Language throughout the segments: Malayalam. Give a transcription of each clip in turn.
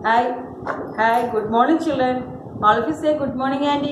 Hi. Hi. Good morning, children. All of you say good morning, Andy.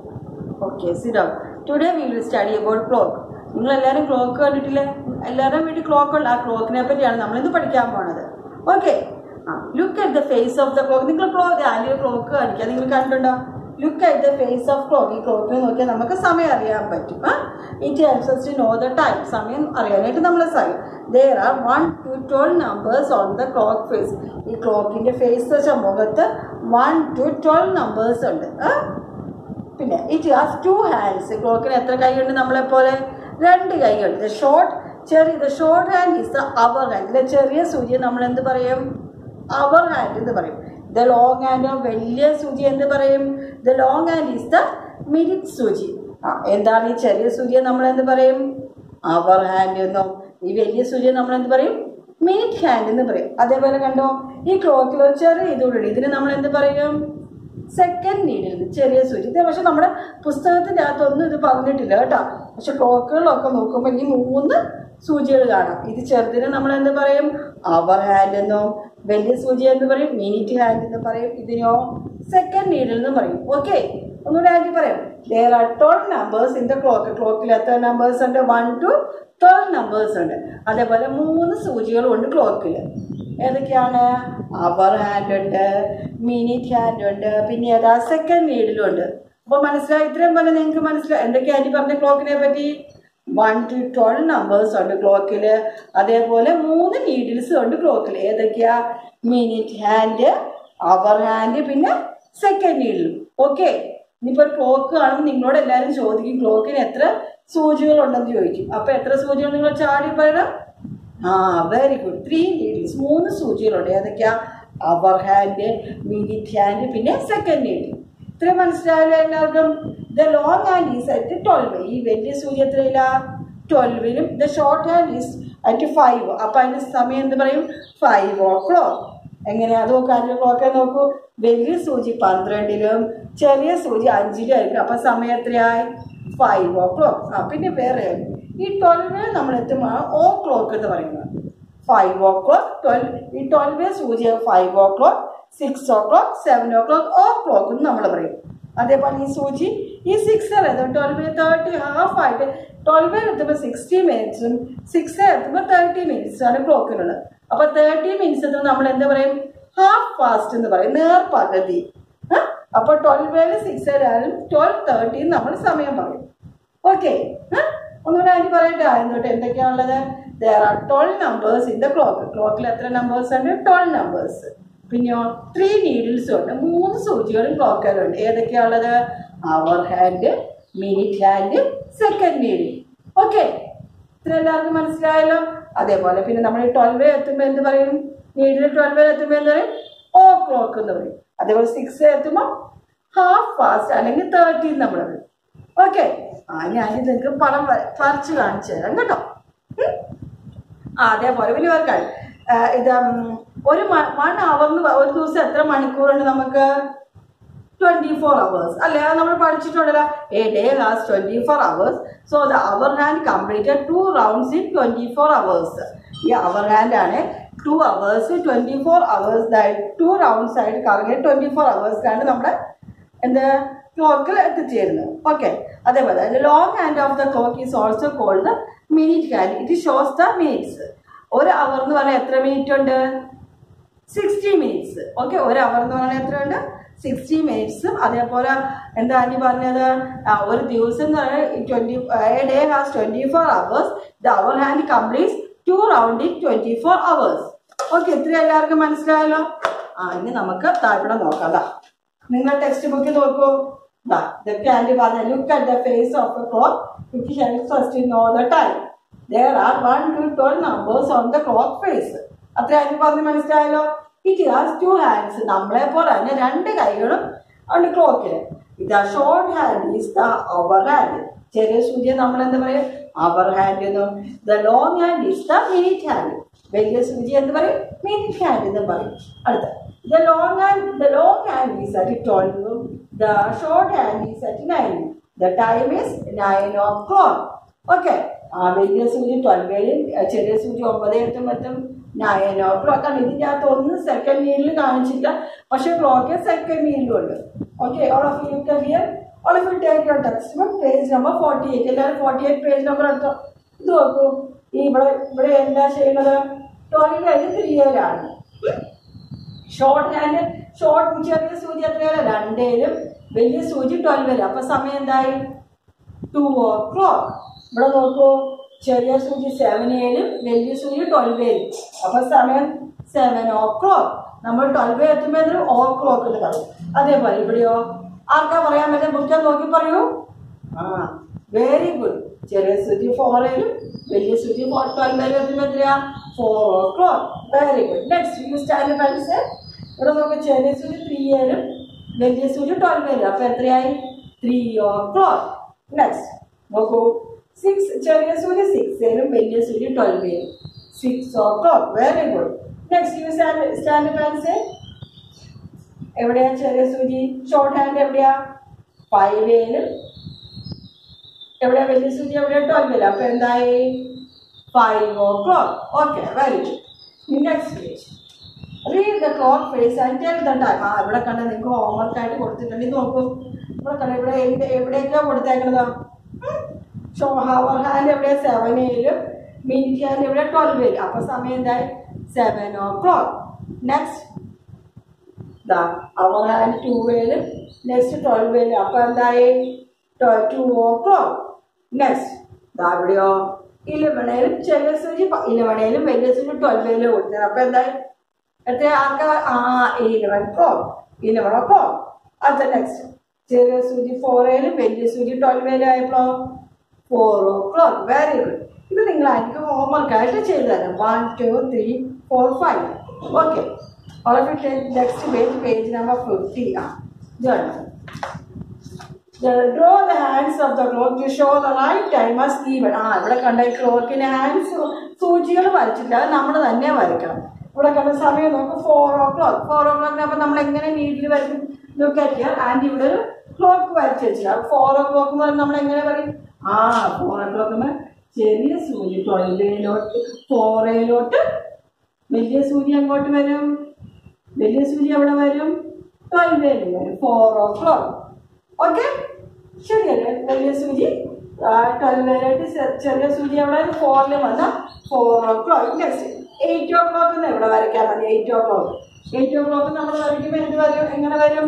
Okay, sit down. Today we will study about clock. നിങ്ങൾ എല്ലാവരും ക്ലോക്ക് കണ്ടിട്ടില്ലേ എല്ലാവരും വീട്ടിൽ ക്ലോക്ക് ഉണ്ട് ആ ക്ലോക്കിനെ പറ്റിയാണ് നമ്മൾ ഇന്ന് പഠിക്കാൻ പോണത് okay ah look at the face of the clock നിങ്ങൾ ക്ലോക്ക് ആദ്യം ക്ലോക്ക് കാണിക്കുക നിങ്ങൾ കണ്ടുണ്ടോ look at the face of clock ഈ ക്ലോക്കിനെ നോക്കിയാൽ നമുക്ക് സമയം അറിയാൻ പറ്റും ah it helps to know the time സമയം അറിയാനായിട്ട് നമ്മൾ സാധിക്കും there are one two twelve numbers on the clock face ഈ ക്ലോക്കിന്റെ ഫേസ് വെച്ച മുഖത്ത് വൺ ടു ട്വൽവ് നമ്പേഴ്സ് ഉണ്ട് ആ പിന്നെ ഇറ്റ് ഹാസ് ടു ഹാൻഡ്സ് ക്ലോക്കിന് എത്ര കൈയുണ്ട് നമ്മളെ പോലെ രണ്ട് കൈകളുണ്ട് ദ ഷോർട്ട് ചെറിയ the short hand is the hour hand ഇതിലെ ചെറിയ സൂചി നമ്മൾ എന്ത് പറയും അവർ ഹാൻഡ് എന്ന് പറയും ദ ലോങ് ഹാൻഡ് വലിയ സൂചി എന്ത് പറയും the long hand is the minute സൂചി ആ എന്താണ് ഈ ചെറിയ സൂചിയെ നമ്മൾ എന്ത് പറയും അവർ ഹാൻഡ് എന്നോ ഈ വലിയ സൂചിയെ നമ്മൾ എന്ത് പറയും മിനിറ്റ് ഹാൻഡ് എന്ന് പറയും അതേപോലെ കണ്ടോ ഈ ക്ലോക്കിൽ ഒരു ചെറിയ ഇതുകൂടി ഇതിന് നമ്മൾ എന്ത് പറയും സെക്കൻഡ് നീഡിൽ ചെറിയ സൂചി ഇത് പക്ഷെ നമ്മുടെ പുസ്തകത്തിൻ്റെ അകത്തൊന്നും ഇത് പറഞ്ഞിട്ടില്ല കേട്ടോ പക്ഷെ ക്ലോക്കുകളിലൊക്കെ നോക്കുമ്പോൾ ഈ മൂന്ന് സൂചികൾ കാണാം ഇത് ചെറുതിന് നമ്മൾ എന്ത് പറയും അവർ ഹാൻഡ് എന്നോ വലിയ സൂചി എന്ന് പറയും മിനിറ്റ് ഹാൻഡ് എന്ന് പറയും ഇതിനോ സെക്കൻഡ് നീഡിൽ എന്ന് പറയും ഓക്കെ ഒന്നുകൂടെ ആദ്യം പറയാം there are twelve numbers in the clock ക്ലോക്കിൽ എത്ര നമ്പേഴ്സ് ഉണ്ട് വൺ ടു ട്വൽവ് നമ്പേഴ്സ് ഉണ്ട് അതേപോലെ മൂന്ന് സൂചികളും ഉണ്ട് ക്ലോക്കിൽ ഏതൊക്കെയാണ് അവർ ഹാൻഡ് ഉണ്ട് മിനിറ്റ് ഹാൻഡ് ഉണ്ട് പിന്നെ ഏതാ സെക്കൻഡ് നീഡിലും ഉണ്ട് അപ്പോൾ മനസ്സിലായി ഇത്രയും പോലെ നിങ്ങൾക്ക് മനസ്സിലായി എന്തൊക്കെയാ ആൻറ്റി പറഞ്ഞ ക്ലോക്കിനെ പറ്റി വൺ ടു ട്വൽവ് നമ്പേഴ്സ് ഉണ്ട് ക്ലോക്കിൽ അതേപോലെ മൂന്ന് നീഡിൽസ് ഉണ്ട് ക്ലോക്കിൽ ഏതൊക്കെയാ മിനിറ്റ് ഹാൻഡ് അവർ ഹാൻഡ് പിന്നെ സെക്കൻഡ് നീഡിലും ഓക്കെ ഇനിയിപ്പോൾ ക്ലോക്ക് കാണുമ്പോൾ നിങ്ങളോട് എല്ലാവരും ചോദിക്കും ക്ലോക്കിന് എത്ര സൂചികളുണ്ടെന്ന് ചോദിക്കും അപ്പോൾ എത്ര സൂചികൾ നിങ്ങൾ ചാടി പറയണം ആ വെരി ഗുഡ് ത്രീ നീഡിൽസ് മൂന്ന് സൂചികളുണ്ട് ഏതൊക്കെയാ അവർ ഹാൻഡ് മിനിറ്റ് ഹാൻഡ് പിന്നെ സെക്കൻഡ് നീഡിൽ ഇത്രയും മനസ്സിലായല്ലോ എല്ലാവർക്കും the long hand is at twelve ഈ വലിയ സൂചി എത്രയില്ല ട്വൽവിലും the short hand is at five അപ്പം അതിന് സമയം എന്ത് പറയും ഫൈവ് ഓ ക്ലോക്ക് എങ്ങനെയാ അത് നോക്കുക അതിൻ്റെ ക്ലോക്കെ നോക്കൂ വലിയ സൂചി പന്ത്രണ്ടിലും ചെറിയ സൂചി അഞ്ചിലും ആയിരിക്കും അപ്പം സമയം എത്രയായി ഫൈവ് ഓ ക്ലോക്ക് ആ പിന്നെ വേറെ ഈ ട്വൽവിന് നമ്മൾ എത്തുമ്പോൾ ഓ ക്ലോക്ക് എന്ന് പറയുന്നത് ഫൈവ് ഓ ക്ലോക്ക് ട്വൽവ് ഈ ട്വൽവ് സൂചി five o'clock six o'clock seven o'clock o'clock എന്ന് നമ്മൾ പറയും അതേപോലെ ഈ സൂചി ഈ സിക്സ് ട്വൽവ് തേർട്ടി ഹാഫ് ആയിട്ട് ട്വൽവ് എത്തുമ്പോൾ സിക്സ്റ്റി മിനിറ്റ്സും സിക്സ് എത്തുമ്പോൾ തേർട്ടി മിനിറ്റ്സ് ആണ് ക്ലോക്കിനുള്ളത് അപ്പോൾ തേർട്ടി മിനിറ്റ്സ് എത്തുമ്പോൾ നമ്മൾ എന്താ പറയും ഹാഫ് ഫാസ്റ്റ് എന്ന് പറയും നേർപകുതി അപ്പോൾ ട്വൽവേല് സിക്സ് ആയാലും ട്വൽവ് തേർട്ടി നമ്മൾ സമയം പറയും ഓക്കെ ഒന്നുകൂടെ ആൻറ്റി പറയട്ടെ ആദ്യം തൊട്ട് എന്തൊക്കെയാണുള്ളത് there are twelve numbers in the clock ക്ലോക്കിൽ എത്ര നമ്പേഴ്സ് ഉണ്ട് ട്വൽവ് നമ്പേഴ്സ് പിന്നെയോ ത്രീ നീഡിൽസും ഉണ്ട് മൂന്ന് സൂചികളും ക്ലോക്കിലുണ്ട് ഏതൊക്കെയാണുള്ളത് hour hand minute hand second needle okay ഇത്ര എല്ലാവർക്കും മനസ്സിലായല്ലോ അതേപോലെ പിന്നെ നമ്മൾ ട്വൽവ് എത്തുമ്പോൾ എന്ത് പറയും നീഡിൽ ട്വൽവ് എത്തുമ്പോൾ എന്ത് പറയും ഓ ക്ലോക്ക് എന്ന് പറയും അതേപോലെ സിക്സ് എത്തുമ്പോൾ ഹാഫ് ഫാസ്റ്റ് അല്ലെങ്കിൽ തേർട്ടീൻ നമ്മൾ പറയും ഓക്കെ ആ ഞാൻ നിങ്ങൾക്ക് പടം വരച്ച് കാണിച്ചു തരാം കേട്ടോ ആ അതേപോലെ പിന്നെ ഒരു കാര്യം ഇത് ഒരു വൺ അവറിന് ഒരു ദിവസം എത്ര മണിക്കൂറുണ്ട് നമുക്ക് ട്വന്റി ഫോർ അവേഴ്സ് അല്ലേ അത് നമ്മൾ പഠിച്ചിട്ടുണ്ടല്ലോ a day has twenty four hours so the hour hand completed two rounds in twenty four hours ഈ അവർ ഹാൻഡ് ആണ് two hours twenty four hours two rounds ആയിട്ട് കറങ്ങി ട്വന്റി ഫോർ അവേഴ്സിലാണ് നമ്മുടെ എന്താ ക്ലോക്കിൽ എത്തിച്ചേരുന്നത് ഓക്കെ അതേപോലെ long hand of the clock is also called the minute hand it shows the minutes ഒരു അവർ എന്ന് പറഞ്ഞാൽ എത്ര മിനിറ്റ് ഉണ്ട് സിക്സ്റ്റി മിനിറ്റ്സ് ഓക്കെ ഒരു അവർ എന്ന് പറഞ്ഞാൽ എത്ര ഉണ്ട് സിക്സ്റ്റി മിനിറ്റ്സും അതേപോലെ എന്താ ആൻറ്റി പറഞ്ഞത് ഒരു ദിവസം എന്ന് പറഞ്ഞാൽ twenty day has twenty four hours the hour hand completes two round in twenty four hours okay ഇത്ര എല്ലാവർക്കും മനസ്സിലായല്ലോ ആ ഇനി നമുക്ക് താഴ്പടം നോക്കാം ദാ നിങ്ങൾ ടെക്സ്റ്റ് ബുക്കിൽ നോക്കൂ ദാ ഇതൊക്കെ ആൻറ്റി പറഞ്ഞ look at the face of a clock it helps us to know the time there are one to twelve numbers on the clock face അത്ര ആൻറ്റി പറഞ്ഞ് മനസ്സിലായല്ലോ ഇറ്റ് ഹാസ് ടു ഹാൻഡ്സ് നമ്മളെ പോലെ തന്നെ രണ്ട് കൈകളും ഉണ്ട് ക്ലോക്കിൽ ഇത് short hand is the hour hand ചെറിയ സൂചിയെ നമ്മൾ എന്താ പറയുക അവർ ഹാൻഡ് എന്നും the long hand is the minute hand വലിയ സൂചി എന്ന് പറയും മിനിറ്റ് ഹാൻഡ് എന്ന് പറയും അടുത്ത the long hand the long hand is at ട്വൽവും the short hand is at നയനും the time is nine o'clock okay ആ വലിയ സൂചി ട്വൽവേലും ചെറിയ സൂചി ഒമ്പത് എട്ടും എത്തും നയൻ ഓ ക്ലോക്ക് ആണ് ഇതിൻ്റെ അകത്ത് ഒന്ന് സെക്കൻഡ് മീനിൽ കാണിച്ചില്ല പക്ഷെ ക്ലോക്ക് സെക്കൻഡ് മീനിലും ഉണ്ട് okay all of you can hear all of you take your textbook page number forty eight എല്ലാവരും ഫോർട്ടി എയ്റ്റ് പേജ് നമ്പർ എടുത്തോ ഇത് നോക്കൂ ഈ ഇവിടെ ഇവിടെ എന്താ ചെയ്യുന്നത് ട്വൽവ് കഴിഞ്ഞ് ത്രീ ആണ് ഷോർട്ട് ഹാൻഡ് ഷോർട്ട് ചെറിയ സൂചി എത്രയാണ് രണ്ടേലും വലിയ സൂചി ട്വൽവില് അപ്പൊ സമയം എന്തായി ടു ഓ ക്ലോക്ക് ഇവിടെ നോക്കൂ ചെറിയ സൂചി സെവൻ ഏലും വലിയ സൂചി ട്വൽവ് ഏലും അപ്പൊ സമയം സെവൻ ഓ ക്ലോക്ക് നമ്മൾ ട്വൽവ് എത്തുമ്പോൾ ഓ ക്ലോക്ക് എന്ന് പറയും അതേപോലെ ഇവിടെയോ ആർക്കാ പറയാൻ പറ്റും ബുക്കാൻ നോക്കി പറയൂ ആ വെരി ഗുഡ് ചെറിയ സൂചി ഫോറേലും വലിയ സൂചി ഫോർ ട്വൽവേലും എത്തുമ്പോൾ എത്രയാ four o'clock very good next you stand മനസ്സ് ഇവിടെ നമുക്ക് ചെറിയ സൂചി ത്രീ ഏലും വലിയ സൂചി ട്വൽവ് ഏലും അപ്പൊ എത്രയായി ത്രീ ഓ ക്ലോക്ക് നെക്സ്റ്റ് നോക്കൂ സിക്സ് ചെറിയ സൂചി സിക്സ് ഏലും വലിയ സൂചി ട്വൽവ് ഏലും six o'clock very good next you stand stand മനസ്സ് എവിടെയാ ചെറിയ സൂചി ഷോർട്ട് ഹാൻഡ് എവിടെയാ ഫൈവ് ഏലും എവിടെയാ വലിയ സൂചി എവിടെയാ ട്വൽവ് ഏലും അപ്പൊ എന്തായി five o'clock okay very good next page read the clock face and tell the time ah ഇവിടെ കണ്ട നിങ്ങൾക്ക് ഹോംവർക്ക് ആയിട്ട് കൊടുത്തിട്ടുണ്ട് ഇത് നോക്കൂ ഇവിടെ കണ്ട ഇവിടെ എന്ത് എവിടെയൊക്കെയാ കൊടുത്തേക്കണത് ഷോ ഹവർ ഹാൻഡ് എവിടെ സെവൻ ഏലും മിനിറ്റ് ഹാൻഡ് എവിടെ ട്വൽവ് ഏലും അപ്പൊ സമയം എന്തായി seven o'clock next the hour hand two ഏലും നെക്സ്റ്റ് ട്വൽവ് ഏലും അപ്പൊ എന്തായി ടു ഓ ക്ലോക്ക് നെക്സ്റ്റ് ദാ ഇവിടെയോ ഇലവണേലും ചെറിയ സൂചി ഇലവണേലും വലിയ സൂചി ട്വൽവ് ഏലും കൊടുത്തത് അപ്പൊ എന്തായി എത്ര ആർക്കാ ആ eleven clock eleven o'clock അടുത്ത നെക്സ്റ്റ് ചെറിയ സൂചി ഫോർ ഏലും വലിയ സൂചി ട്വൽവ് ഏലും ആയപ്പോഴോ four o'clock very good ഇത് നിങ്ങൾ എനിക്ക് ഹോംവർക്ക് ആയിട്ട് ചെയ്തു തരാം one two three four five okay already next page page number fifty ആ ഇതാണ് draw the hands of the clock to show the right time as even ആ ഇവിടെ കണ്ട ക്ലോക്കിന് ഹാൻഡ്സ് സൂചികൾ വരച്ചില്ല അത് നമ്മൾ തന്നെ വരയ്ക്കണം ഇവിടെ കണ്ട സമയം നോക്ക് ഫോർ ഓ ക്ലോക്ക് ഫോർ ഓ ക്ലോക്കിന് അപ്പം നമ്മൾ എങ്ങനെ നീഡിൽ വരയ്ക്കും ലുക്ക് അറ്റ് ആൻഡ് ഇവിടെ ഒരു ക്ലോക്ക് വരച്ച് വെച്ചില്ല ഫോർ ഓ ക്ലോക്ക് എന്ന് പറഞ്ഞാൽ നമ്മൾ എങ്ങനെ പറയും ആ ഫോർ ഓ ക്ലോക്ക് ചെറിയ സൂചി ട്വൽവേലോട്ട് ഫോറേലോട്ട് വലിയ സൂചി അങ്ങോട്ട് വരും വലിയ സൂചി എവിടെ വരും ട്വൽവേല് വരും ഫോർ ഓ ക്ലോക്ക് ഓക്കെ ശരിയല്ലേ വലിയ സൂചി ട്വൽവേലായിട്ട് ചെറിയ സൂചി എവിടെ ഫോറിൽ വന്ന four o'clock next eight o'clock എന്ന് എവിടെ വരയ്ക്കാൻ മതി eight o'clock eight o'clock നമ്മൾ വരയ്ക്കുമ്പോൾ എന്ത് വരും എങ്ങനെ വരും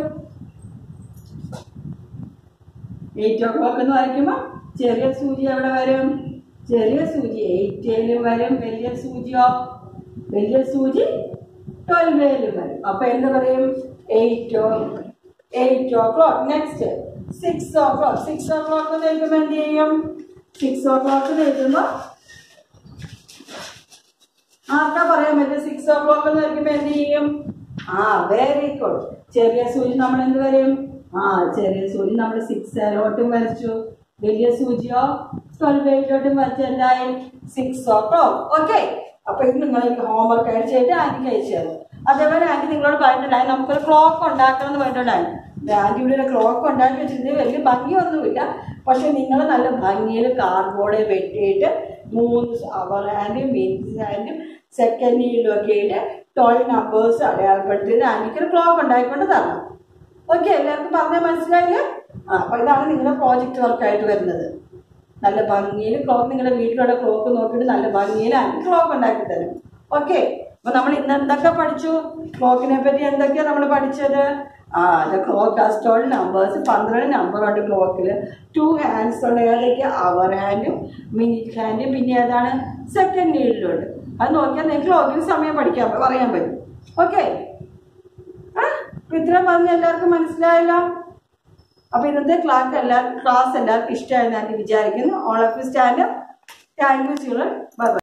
എയ്റ്റ് ഓ ക്ലോക്ക് എന്ന് വരയ്ക്കുമ്പോൾ ചെറിയ സൂചി എവിടെ വരും ചെറിയ സൂചി എയ്റ്റേലും വരും വലിയ സൂചിയോ വലിയ സൂചി ട്വൽവേലും വരും അപ്പൊ എന്ത് പറയും eight o eight o'clock next six o'clock six o'clock നിൽക്കുമ്പോൾ എന്ത് ചെയ്യും സിക്സ് ഓ ക്ലോക്ക് നിൽക്കുമ്പോൾ ആർക്കാ പറയാൻ പറ്റും സിക്സ് ഓ ക്ലോക്ക് എന്ന് പറയുമ്പോൾ എന്ത് ചെയ്യും ആ വെരി ഗുഡ് ചെറിയ സൂചി നമ്മൾ എന്ത് വരും ആ ചെറിയ സൂചി നമ്മൾ സിക്സ് ഏലോട്ടും വരച്ചു വലിയ സൂചിയോ ട്വൽവ് ഏഴിലോട്ടും വരച്ചു എന്തായി സിക്സ് ഓ ക്ലോക്ക് ഓക്കെ അപ്പൊ ഇത് നിങ്ങൾ ഹോംവർക്ക് ആയിട്ട് ചെയ്തിട്ട് ആന്റിക്ക് അയച്ചു തരും അതേപോലെ ആന്റി നിങ്ങളോട് പറഞ്ഞിട്ടുണ്ടായി നമുക്കൊരു ക്ലോക്ക് ഉണ്ടാക്കണം എന്ന് പറഞ്ഞിട്ടുണ്ടായി ആന്റി ഇവിടെ ഒരു ക്ലോക്ക് ഉണ്ടാക്കി വെച്ചിട്ട് വലിയ ഭംഗിയൊന്നുമില്ല പക്ഷെ നിങ്ങൾ നല്ല ഭംഗിയിൽ കാർഡ്ബോർഡ് വെട്ടിയിട്ട് മൂന്ന് അവർ ഹാൻഡും മിനിറ്റ്സ് ഹാൻഡും സെക്കൻഡ് നീഡിലും ഒക്കെ ആയിട്ട് ട്വൽവ് നമ്പേഴ്സ് അടയാളപ്പെടുത്തിയിട്ട് ആന്റിക്കൊരു ക്ലോക്ക് ഉണ്ടാക്കിക്കൊണ്ട് തരണം ഓക്കെ എല്ലാവർക്കും പറഞ്ഞാൽ മനസ്സിലായില്ലേ ആ അപ്പോൾ ഇതാണ് നിങ്ങളുടെ പ്രോജക്റ്റ് വർക്കായിട്ട് വരുന്നത് നല്ല ഭംഗിയിൽ ക്ലോക്ക് നിങ്ങളുടെ വീട്ടിലുള്ള ക്ലോക്ക് നോക്കിയിട്ട് നല്ല ഭംഗിയിൽ ആന്റി ക്ലോക്ക് ഉണ്ടാക്കി തരും ഓക്കെ അപ്പൊ നമ്മൾ ഇന്ന് എന്തൊക്കെ പഠിച്ചു ക്ലോക്കിനെ പറ്റി എന്തൊക്കെയാ നമ്മൾ പഠിച്ചത് ആ the clock has twelve numbers പന്ത്രണ്ട് നമ്പറുണ്ട് ക്ലോക്കിൽ ടു ഹാൻഡ്സ് ഉണ്ട് ഏതൊക്കെ അവർ ഹാൻഡും മിനിറ്റ് ഹാൻഡും പിന്നെ ഏതാണ് സെക്കൻഡ് നീഡിലുണ്ട് അത് നോക്കിയാൽ നിങ്ങൾക്ക് ക്ലോക്കിന് സമയം പഠിക്കാൻ പറയാൻ പറ്റും ഓക്കെ ആ അപ്പൊ ഇത്രയും പറഞ്ഞ് എല്ലാവർക്കും മനസ്സിലായല്ലോ അപ്പൊ ഇന്നത്തെ ക്ലാസ് എല്ലാവർക്കും ക്ലാസ് എല്ലാവർക്കും ഇഷ്ടമായെന്ന് ഞാൻ വിചാരിക്കുന്നു all of you stand thank you children by